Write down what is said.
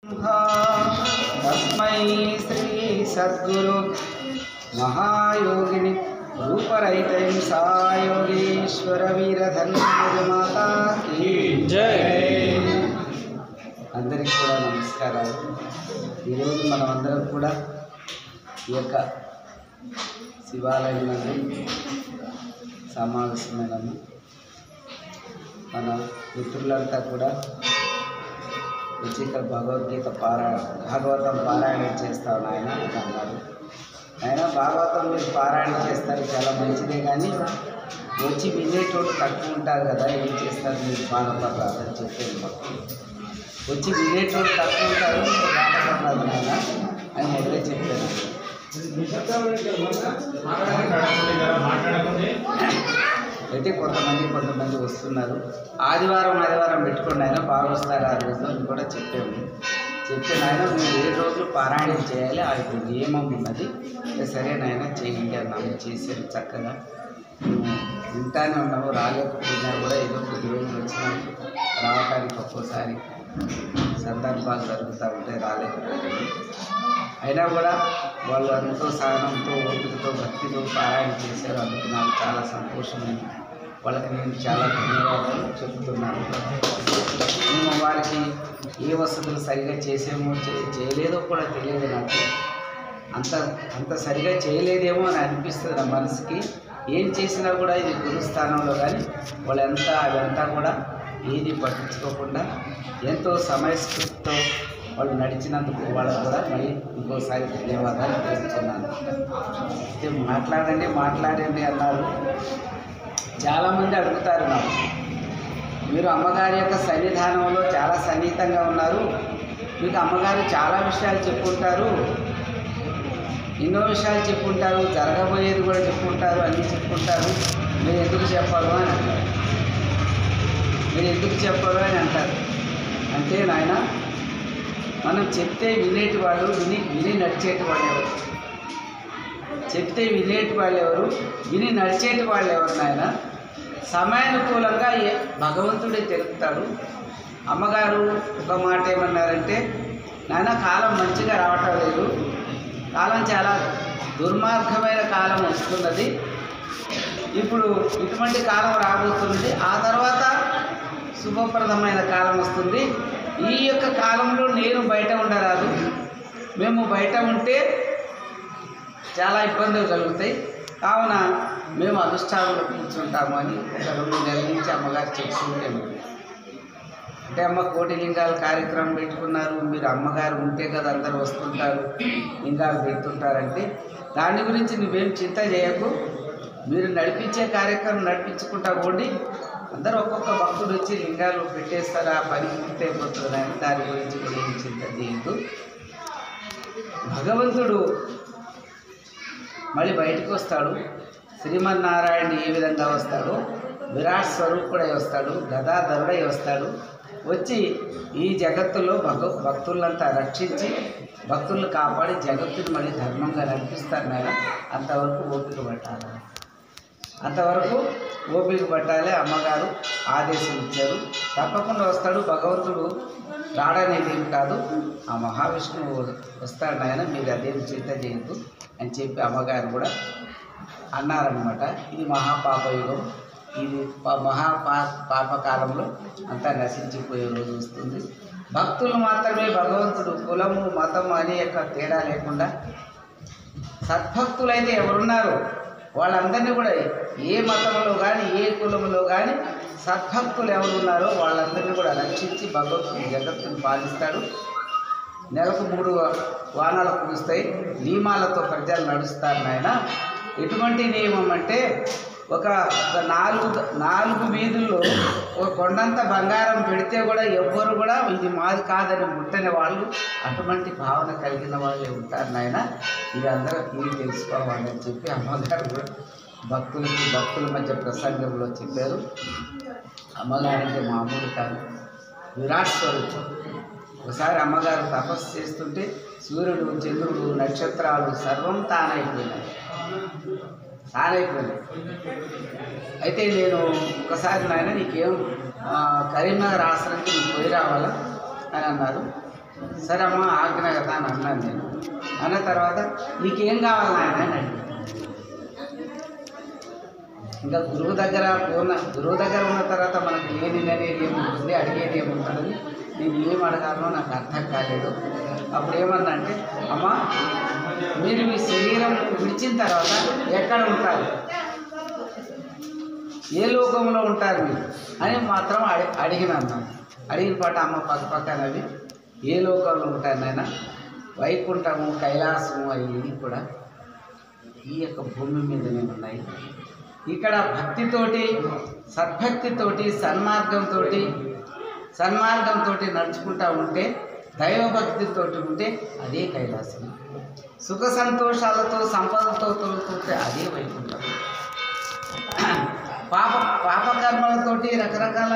తస్మై శ్రీ సద్గురు మహాయోగిని రూపరహితం సాయోగీశ్వర వీరధన్యమాతా జై. అందరికీ కూడా నమస్కారాలు ఈరోజు మనం అందరం కూడా ఈ యొక్క శివాలయం నందు సమావేశమైనము మన మిత్రులంతా కూడా వచ్చి ఇక్కడ భగవద్గీత పారా భాగవతం పారాయణ చేస్తాను ఆయన అని అన్నారు ఆయన భాగవతం మీరు పారాయణ చేస్తారు చాలా మంచిదే కానీ వచ్చి వినేటోడు తక్కువ ఉంటారు కదా ఏం చేస్తారు మీరు బాధపడరాదు అని చెప్పాను మాకు వచ్చి వినేటోడు తక్కువ ఉంటారు మీరు బాధపడరాదు నాయన అని మొదలే చెప్పాను అయితే కొంతమంది కొంతమంది వస్తున్నారు ఆదివారం ఆదివారం పెట్టుకోండి ఆయన బాగా వస్తారు ఆ రోజు అని కూడా చెప్పాము చెప్తే నాయన మీరు ఏ రోజులు పారాయణం చేయాలి అది ఒక నియమం ఉన్నది "ఏ సరే నాయన చేయండి అన్నాము చేసారు చక్కగా మేము వింటానే ఉన్నాము రాలేకపోయినా కూడా ఏదో కొద్ది రోజులు వచ్చినాము రావడానికి ఒక్కోసారి సందర్భాలు జరుగుతూ ఉంటాయి రాలేకపోయాము అయినా కూడా వాళ్ళు ఎంతో సహనంతో ఓపికతో భక్తితో పారాయణ చేశారు అందుకు నాకు చాలా సంతోషమైంది వాళ్ళకి నేను చాలా ధన్యవాదాలు చెబుతున్నాను మేము వారికి ఏ వసతులు సరిగా చేసామో చే- చేయలేదో కూడా తెలియదు నాకు అంత అంత సరిగా చేయలేదేమో అని అనిపిస్తుంది నా మనసుకి ఏం చేసినా కూడా ఇది గురుస్థానంలో కానీ వాళ్ళంతా అదంతా కూడా ఏది పట్టించుకోకుండా ఎంతో సమయస్ఫూర్తితో వాళ్ళు నడిచినందుకు వాళ్ళకు కూడా మళ్ళీ ఇంకోసారి ధన్యవాదాలు తెలుపుతున్నాను అయితే మాట్లాడండి మాట్లాడండి అన్నారు చాలామంది అడుగుతారు నాకు మీరు అమ్మగారి యొక్క సన్నిధానంలో చాలా సన్నిహితంగా ఉన్నారు మీకు అమ్మగారు చాలా విషయాలు చెప్పుంటారు ఎన్నో విషయాలు చెప్పుంటారు జరగబోయేది కూడా చెప్పుంటారు అన్నీ చెప్పుంటారు మీరు ఎందుకు చెప్పరు అని అంటారు మీరు ఎందుకు చెప్పరు అని అంటారు అంటే నాయన మనం చెప్తే వినేటి వాళ్ళు విని విని నడిచేటి వాళ్ళు ఎవరు చెప్తే వినేటి వాళ్ళు ఎవరు విని నడిచేటి వాళ్ళు ఎవరు నాయన సమయానుకూలంగా ఏ- భగవంతుడే తెలుపుతాడు అమ్మగారు ఒక మాట ఏమన్నారంటే నాయన కాలం మంచిగా రావటం లేదు కాలం చాలా దుర్మార్గమైన కాలం వస్తున్నది ఇప్పుడు ఇటువంటి కాలం రాబోతున్నది ఆ తర్వాత శుభప్రదమైన కాలం వస్తుంది ఈ యొక్క కాలంలో నేను బయట ఉండరాదు మేము బయట ఉంటే చాలా ఇబ్బందులు కలుగుతాయి కావున మేము అధిష్టానంలో కూర్చుంటాము అని ఒక రెండు నెలల నుంచి అమ్మగారు చెప్తుంటే అంటే అమ్మ కోటి లింగాల కార్యక్రమం పెట్టుకున్నారు మీరు అమ్మగారు ఉంటే కదా అందరు వస్తుంటారు లింగాలు పెడుతుంటారంటే దాని గురించి నువ్వేం చింత చేయకు మీరు నడిపించే కార్యక్రమం నడిపించుకుంటా పోండి అందరూ ఒక్కొక్క భక్తుడు వచ్చి లింగాలు పెట్టేస్తారు ఆ పని పూర్తయిపోతుంది అని దాని గురించి కూడా ఏం చింత చేయొద్దు భగవంతుడు మళ్ళీ బయటకు వస్తాడు శ్రీమన్నారాయణ ఏ విధంగా వస్తాడో విరాట్ స్వరూపుడై వస్తాడు గదాధరుడై వస్తాడు వచ్చి ఈ జగత్తులో భగ భక్తులంతా రక్షించి భక్తులను కాపాడి జగత్తుని మళ్ళీ ధర్మంగా నడిపిస్తారు నాయన అంతవరకు ఓపిక పట్టాలి అంతవరకు ఓపిక పట్టాలి అమ్మగారు ఆదేశం ఇచ్చారు తప్పకుండా వస్తాడు భగవంతుడు రాడనేది ఏం కాదు ఆ మహావిష్ణువు వస్తాడు ఆయన మీరు అదేం చింత చేయొద్దు అని చెప్పి అమ్మగారు కూడా అన్నారనమాట ఇది మహాపాపయుగం ఇది ప- మహా పా పాపకాలంలో అంతా నశించిపోయే రోజు వస్తుంది భక్తులు మాత్రమే భగవంతుడు కులము మతం అనే యొక్క తేడా లేకుండా సద్భక్తులైతే ఎవరున్నారో వాళ్ళందరినీ కూడా ఏ మతంలో కానీ ఏ కులంలో కానీ సద్భక్తులు ఎవరు ఉన్నారో వాళ్ళందరినీ కూడా రక్షించి భగవంతుడు జగత్తుని పాలిస్తాడు నెలకు మూడు వానాలు కురుస్తాయి నియమాలతో ప్రజలు నడుస్తారు నాయన ఎటువంటి నియమం అంటే ఒక ఒక నాలుగు నాలుగు వీధుల్లో ఒక కొండంత బంగారం పెడితే కూడా ఎవ్వరు కూడా ఇది మాది కాదని ముట్టని వాళ్ళు అటువంటి భావన కలిగిన వాళ్ళే ఉంటారు నాయన ఇది అందరూ ఇది తెలుసుకోవాలని చెప్పి అమ్మగారు కూడా భక్తులకి భక్తుల మధ్య ప్రసంగంలో చెప్పారు అమ్మగారు అంటే మామూలు కాదు విరాట్ స్వరూపం ఒకసారి అమ్మగారు తపస్సు చేస్తుంటే సూర్యుడు చంద్రుడు నక్షత్రాలు సర్వం తానైపోయినాయి తానైపోయినాయి అయితే నేను ఒకసారి నాయన నీకేం ఆ, కరీంనగర్ ఆశ్రమంకి నువ్వు పోయి రావాలా అని అన్నారు సరే అమ్మ ఆజ్ఞ కదా అని అన్నాను నేను అన్న తర్వాత నీకేం కావాలి నాయన అని అడిగాను ఇంకా గురువు దగ్గర పూర్ణ గురువు దగ్గర ఉన్న తర్వాత మనకు లేనిది అనేది ఏముంటుంది అడిగేది ఏముంటుందని నేను ఏం అడగాలో నాకు అర్థం కాలేదు అప్పుడు ఏమన్నంటే అమ్మ మీరు మీ శరీరం విడిచిన తర్వాత ఎక్కడ ఉంటారు ఏ లోకంలో ఉంటారు మీరు అని మాత్రం అడి అడిగినాను అడిగిన పాట అమ్మ పక్క పక్కనవి ఏ లోకంలో ఉంటారు నాయన వైకుంఠము కైలాసము అవి కూడా ఈ యొక్క భూమి మీదనే ఉన్నాయి ఇక్కడ భక్తితోటి సద్భక్తితోటి సన్మార్గంతో సన్మార్గంతో నడుచుకుంటా ఉంటే దైవభక్తితో ఉంటే అదే కైలాసం సుఖ సంతోషాలతో సంపదతో తొలుతుంటే అదే వైకుంఠం పాప పాపకర్మలతోటి రకరకాల